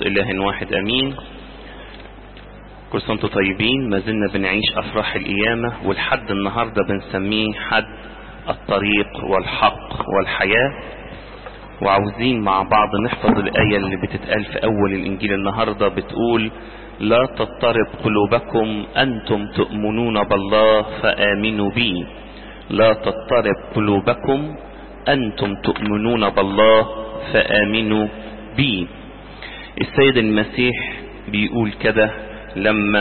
إله واحد أمين كل سنة وانتم طيبين ما زلنا بنعيش أفراح القيامة والحد النهاردة بنسميه حد الطريق والحق والحياة وعاوزين مع بعض نحفظ الآية اللي بتتقال في أول الإنجيل النهاردة بتقول لا تضطرب قلوبكم أنتم تؤمنون بالله فآمنوا بي لا تضطرب قلوبكم أنتم تؤمنون بالله فآمنوا بي السيد المسيح بيقول كده لما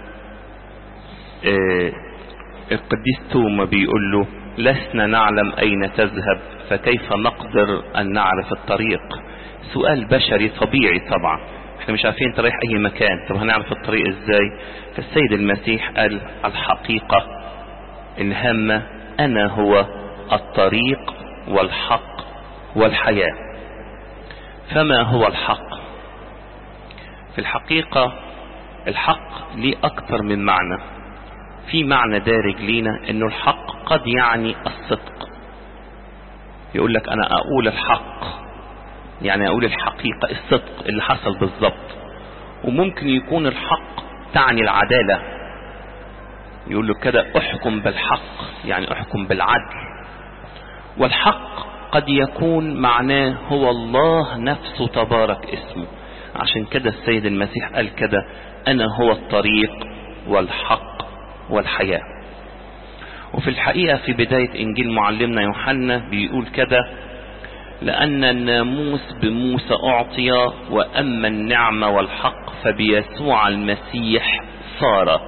آه القديس توما بيقول له لسنا نعلم أين تذهب فكيف نقدر أن نعرف الطريق سؤال بشري طبيعي طبعا احنا مش عارفين انت رايح اي مكان طب هنعرف الطريق ازاي فالسيد المسيح قال الحقيقة الهامة انا هو الطريق والحق والحياة فما هو الحق في الحقيقة الحق ليه اكتر من معنى في معنى دارج لينا انه الحق قد يعني الصدق يقول لك انا اقول الحق يعني اقول الحقيقة الصدق اللي حصل بالظبط وممكن يكون الحق تعني العدالة يقول له كده احكم بالحق يعني احكم بالعدل والحق قد يكون معناه هو الله نفسه تبارك اسمه عشان كده السيد المسيح قال كده انا هو الطريق والحق والحياة وفي الحقيقة في بداية انجيل معلمنا يوحنا بيقول كده لأن الناموس بموسى أعطي وأما النعمة والحق فبيسوع المسيح صار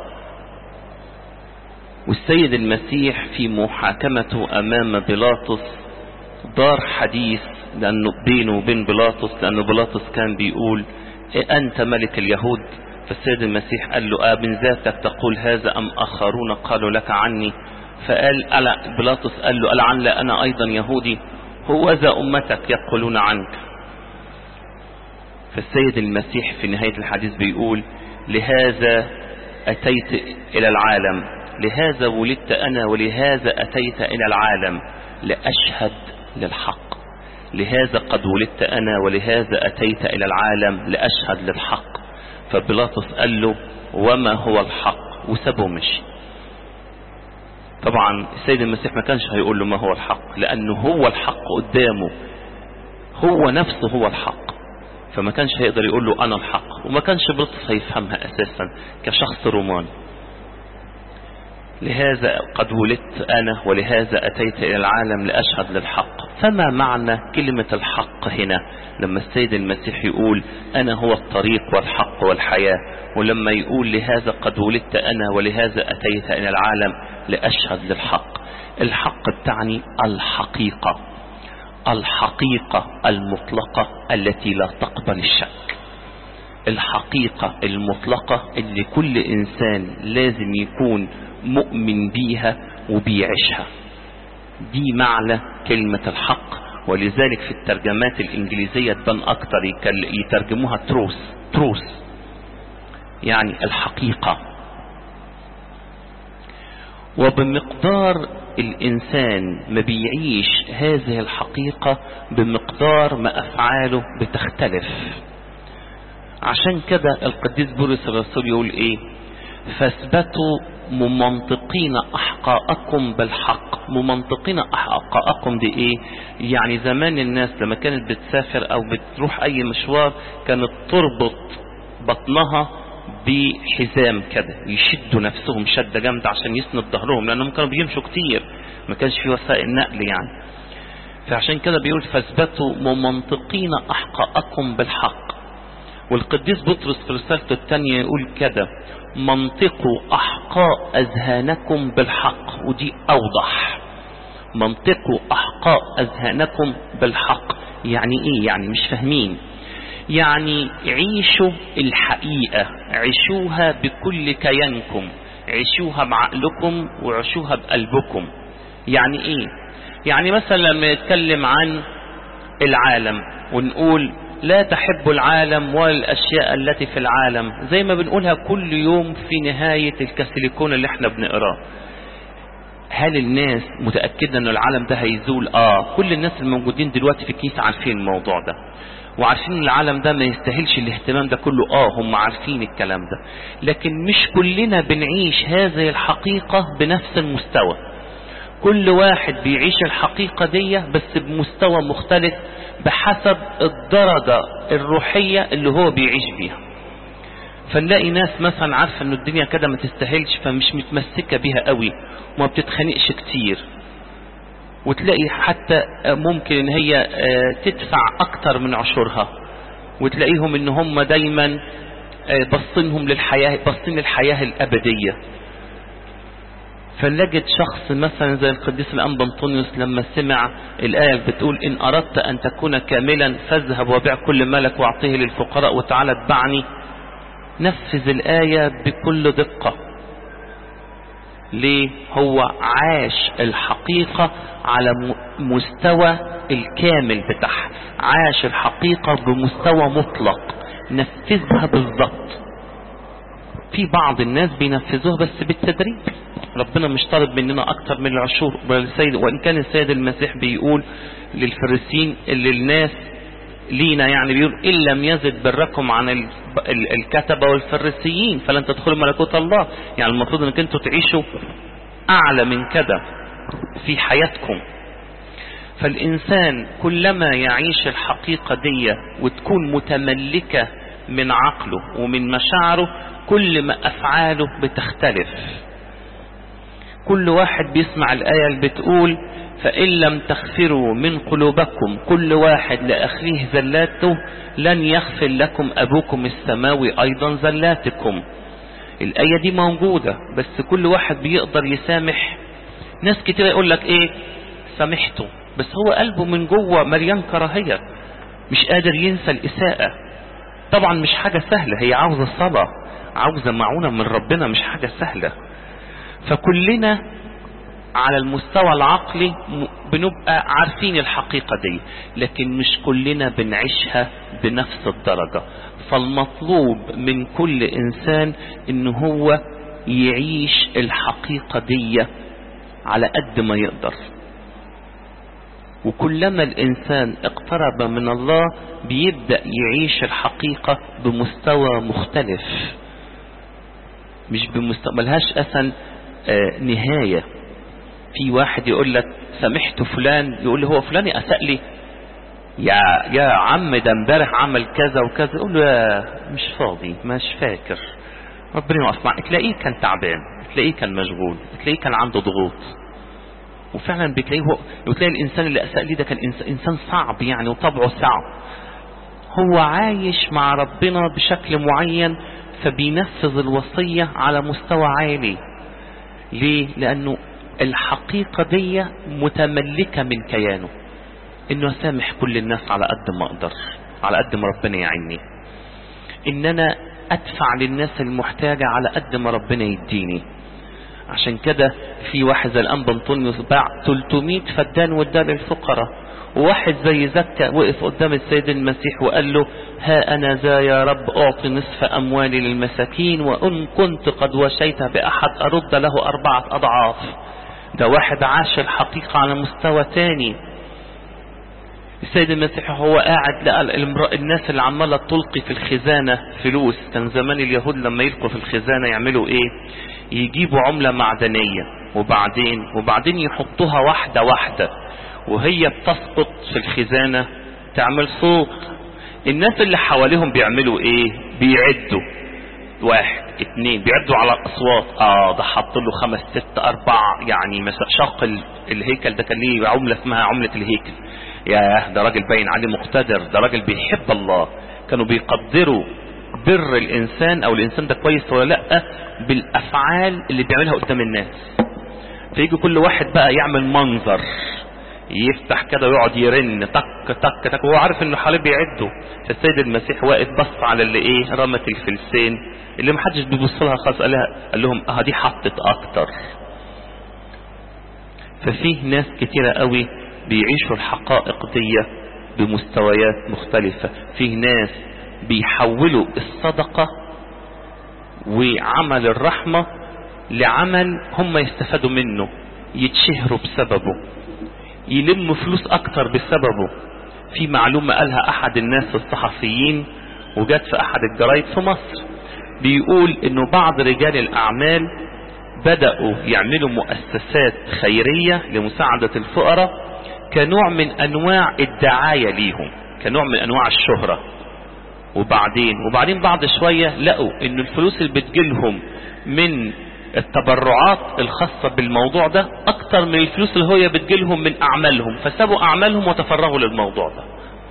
والسيد المسيح في محاكمته أمام بيلاطس دار حديث لأنه بينه وبين بيلاطس لأنه بيلاطس كان بيقول إيه أنت ملك اليهود فالسيد المسيح قال له آه من ذاتك تقول هذا أم آخرون قالوا لك عني فقال ألا بيلاطس قال له ألعل أنا أيضا يهودي هو ذا أمتك يقولون عنك فالسيد المسيح في نهاية الحديث بيقول لهذا أتيت إلى العالم لهذا ولدت أنا ولهذا أتيت إلى العالم لأشهد للحق لهذا قد ولدت أنا ولهذا أتيت إلى العالم لأشهد للحق فبيلاطس قال له وما هو الحق وسابه مشي طبعا السيد المسيح ما كانش هيقول له ما هو الحق لانه هو الحق قدامه هو نفسه هو الحق فما كانش هيقدر يقول له انا الحق وما كانش بطرس هيفهمها اساسا كشخص روماني لهذا قد ولدت انا ولهذا اتيت الى العالم لاشهد للحق فما معنى كلمة الحق هنا لما السيد المسيح يقول انا هو الطريق والحق والحياة ولما يقول لهذا قد ولدت انا ولهذا اتيت الى العالم لاشهد للحق الحق تعني الحقيقة الحقيقة المطلقة التي لا تقبل الشك الحقيقة المطلقة اللي كل انسان لازم يكون مؤمن بيها وبيعيشها دي معنى كلمة الحق ولذلك في الترجمات الإنجليزية تبان أكتر يترجموها تروس تروس يعني الحقيقة وبمقدار الإنسان ما بيعيش هذه الحقيقة بمقدار ما أفعاله بتختلف عشان كده القديس بولس الرسول يقول إيه فاثبتوا ممنطقين أحقاءكم بالحق ممنطقين أحقاءكم دي إيه يعني زمان الناس لما كانت بتسافر أو بتروح أي مشوار كانت تربط بطنها بحزام كده يشدوا نفسهم شدة جامدة عشان يسند ظهرهم لأنهم كانوا بيمشوا كتير ما كانش في وسائل نقل يعني فعشان كده بيقول فاثبتوا ممنطقين أحقاءكم بالحق والقديس بطرس في رسالته الثانية يقول كده منطقوا أحقاء أذهانكم بالحق ودي أوضح منطقوا أحقاء أذهانكم بالحق يعني إيه يعني مش فاهمين يعني عيشوا الحقيقة عيشوها بكل كيانكم عيشوها بعقلكم وعيشوها بقلبكم يعني إيه يعني مثلا لما نتكلم عن العالم ونقول لا تحب العالم ولا الأشياء التي في العالم زي ما بنقولها كل يوم في نهاية الكاثوليكون اللي احنا بنقراه هل الناس متأكدة ان العالم ده هيزول اه كل الناس الموجودين دلوقتي في الكنيسة عارفين الموضوع ده وعارفين العالم ده ما يستاهلش الاهتمام ده كله اه هم عارفين الكلام ده لكن مش كلنا بنعيش هذه الحقيقة بنفس المستوى كل واحد بيعيش الحقيقة دي بس بمستوى مختلف بحسب الدرجة الروحية اللي هو بيعيش بيها فنلاقي ناس مثلا عارفة ان الدنيا كده ما تستاهلش فمش متمسكة بيها قوي وما بتتخانقش كتير وتلاقي حتى ممكن ان هي تدفع اكتر من عشورها وتلاقيهم ان هم دايما بصينهم للحياة بصين للحياة الابدية فنجد شخص مثلا زي القديس الانبا انطونيوس لما سمع الايه بتقول ان اردت ان تكون كاملا فاذهب وبيع كل مالك واعطيه للفقراء وتعالى اتبعني نفذ الايه بكل دقه ليه هو عاش الحقيقة على مستوى الكامل بتاعها عاش الحقيقة بمستوى مطلق نفذها بالضبط في بعض الناس بينفذوها بس بالتدريج ربنا مش طالب مننا اكتر من العشور وان كان السيد المسيح بيقول للفريسين اللي الناس لينا يعني بيقول إن لم يزد بركم عن الكتبة والفريسيين فلن تدخلوا ملكوت الله يعني المفروض انك انتوا تعيشوا اعلى من كده في حياتكم فالانسان كلما يعيش الحقيقة دي وتكون متملكة من عقله ومن مشاعره كل ما افعاله بتختلف كل واحد بيسمع الآية اللي بتقول فإن لم تغفروا من قلوبكم كل واحد لأخيه زلاته لن يغفر لكم أبوكم السماوي أيضا زلاتكم الآية دي موجودة بس كل واحد بيقدر يسامح ناس كتير يقول لك إيه سامحته بس هو قلبه من جوه مليان كراهية مش قادر ينسى الإساءة طبعا مش حاجة سهلة هي عاوزة صلاة عاوزة معونة من ربنا مش حاجة سهلة فكلنا على المستوى العقلي بنبقى عارفين الحقيقة دي لكن مش كلنا بنعيشها بنفس الدرجة فالمطلوب من كل انسان ان هو يعيش الحقيقة دي على قد ما يقدر وكلما الانسان اقترب من الله بيبدأ يعيش الحقيقة بمستوى مختلف مش بمستوى ملهاش اسن آه نهاية في واحد يقول لك سامحت فلان يقول لي هو فلان اساء لي يا يا عم ده امبارح عمل كذا وكذا يقول له يا مش فاضي مش فاكر ربنا يقف معك تلاقيه كان تعبان تلاقيه كان مشغول تلاقيه كان عنده ضغوط وفعلا بتلاقيه هو وتلاقي الانسان اللي اساء لي ده كان انسان صعب يعني وطبعه صعب هو عايش مع ربنا بشكل معين فبينفذ الوصية على مستوى عالي ليه لانه الحقيقة دي متملكة من كيانه انه اسامح كل الناس على قد ما اقدر على قد ما ربنا يعيني ان انا ادفع للناس المحتاجة على قد ما ربنا يديني عشان كده في واحد زي الانبا انطونيوس باع 300 فدان واداه للفقراء وواحد زي زكا وقف قدام السيد المسيح وقال له ها انا ذا يا رب اعطي نصف اموالي للمساكين وان كنت قد وشيت باحد ارد له اربعة اضعاف ده واحد عاش الحقيقة على مستوى تاني السيد المسيح هو قاعد لقى الناس اللي عمالة تلقي في الخزانة فلوس كان زمان اليهود لما يلقوا في الخزانة يعملوا ايه يجيبوا عملة معدنية وبعدين وبعدين يحطوها واحدة واحدة وهي بتسقط في الخزانة تعمل صوت الناس اللي حواليهم بيعملوا ايه بيعدوا واحد اتنين بيعدوا على الاصوات اه ده حط له خمس ست اربع يعني مثلا شق الهيكل ده كان ليه عملة اسمها عملة الهيكل يا ده راجل باين عليه مقتدر ده راجل بيحب الله كانوا بيقدروا بر الانسان او الانسان ده كويس ولا لا بالافعال اللي بيعملها قدام الناس فيجي كل واحد بقى يعمل منظر يفتح كده ويقعد يرن تك تك تك وهو عارف انه حواليه بيعدوا فالسيد المسيح واقف بص على اللي ايه رمت الفلسين اللي محدش بيبص لها خالص قال لها قال لهم اه دي حطت اكتر ففيه ناس كتيرة قوي بيعيشوا الحقائق دي بمستويات مختلفة فيه ناس بيحولوا الصدقة وعمل الرحمة لعمل هم يستفادوا منه يتشهروا بسببه يلموا فلوس اكتر بسببه في معلومة قالها احد الناس الصحفيين وجت في احد الجرايد في مصر بيقول انه بعض رجال الاعمال بدأوا يعملوا مؤسسات خيرية لمساعدة الفقراء كنوع من انواع الدعاية ليهم كنوع من انواع الشهرة وبعدين وبعدين بعد شوية لقوا ان الفلوس اللي بتجيلهم من التبرعات الخاصة بالموضوع ده اكتر من الفلوس اللي هي بتجيلهم من اعمالهم فسابوا اعمالهم وتفرغوا للموضوع ده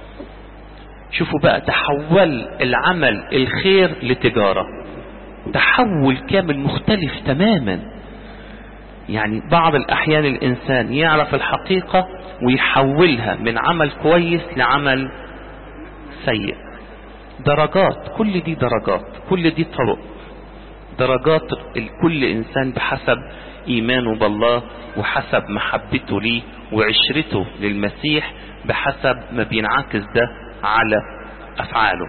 شوفوا بقى تحول العمل الخير لتجارة تحول كامل مختلف تماما يعني بعض الاحيان الانسان يعرف الحقيقة ويحولها من عمل كويس لعمل سيء درجات كل دي درجات كل دي طرق درجات كل انسان بحسب ايمانه بالله وحسب محبته ليه وعشرته للمسيح بحسب ما بينعكس ده على افعاله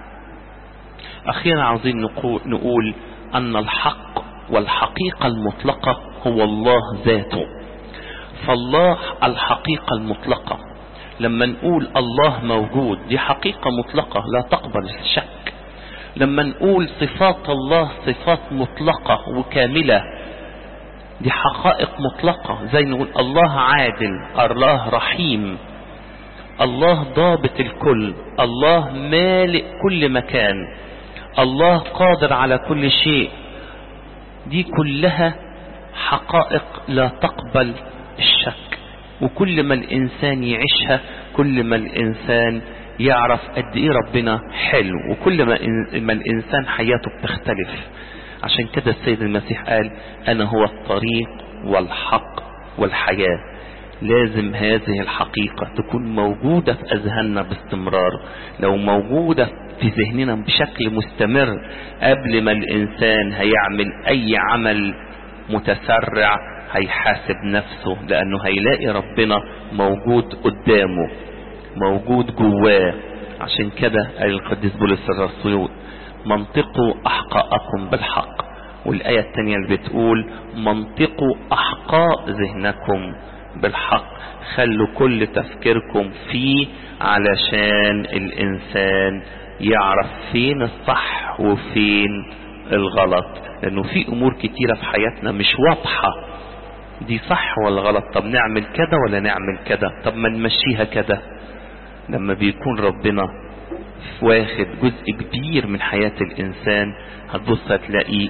اخيرا عاوزين نقول ان الحق والحقيقة المطلقة هو الله ذاته فالله الحقيقة المطلقة لما نقول الله موجود دي حقيقة مطلقة لا تقبل الشك لما نقول صفات الله صفات مطلقة وكاملة دي حقائق مطلقة زي نقول الله عادل الله رحيم الله ضابط الكل الله مالئ كل مكان الله قادر على كل شيء دي كلها حقائق لا تقبل الشك وكل ما الانسان يعيشها كل ما الانسان يعرف قد ايه ربنا حلو وكل ما, ما الانسان حياته بتختلف عشان كده السيد المسيح قال انا هو الطريق والحق والحياة لازم هذه الحقيقة تكون موجودة في اذهاننا باستمرار لو موجودة في ذهننا بشكل مستمر قبل ما الانسان هيعمل اي عمل متسرع هيحاسب نفسه لانه هيلاقي ربنا موجود قدامه موجود جواه عشان كده قال القديس بولس الرسول منطقوا احقاءكم بالحق والايه الثانيه اللي بتقول منطقوا احقاء ذهنكم بالحق خلوا كل تفكيركم فيه علشان الانسان يعرف فين الصح وفين الغلط لانه في امور كتيره في حياتنا مش واضحه دي صح ولا غلط طب نعمل كده ولا نعمل كده طب ما نمشيها كده لما بيكون ربنا واخد جزء كبير من حياة الإنسان هتبص هتلاقي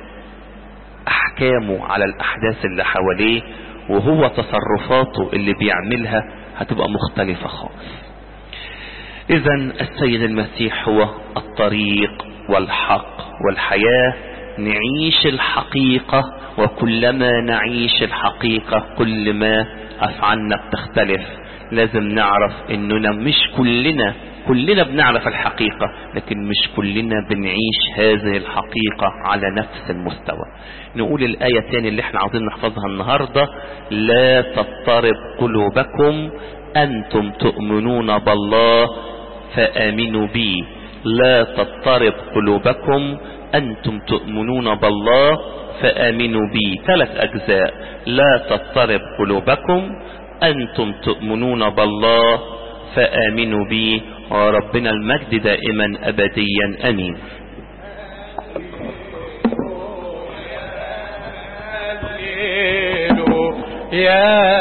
أحكامه على الأحداث اللي حواليه وهو تصرفاته اللي بيعملها هتبقى مختلفة خالص إذا السيد المسيح هو الطريق والحق والحياة نعيش الحقيقة وكلما نعيش الحقيقة كل ما أفعالنا بتختلف لازم نعرف اننا مش كلنا كلنا بنعرف الحقيقة لكن مش كلنا بنعيش هذه الحقيقة على نفس المستوى نقول الآية تاني اللي احنا عاوزين نحفظها النهاردة لا تضطرب قلوبكم أنتم تؤمنون بالله فآمنوا بي لا تضطرب قلوبكم أنتم تؤمنون بالله فآمنوا بي ثلاث أجزاء لا تضطرب قلوبكم أنتم تؤمنون بالله فآمنوا بي وربنا المجد دائما أبديا أمين يا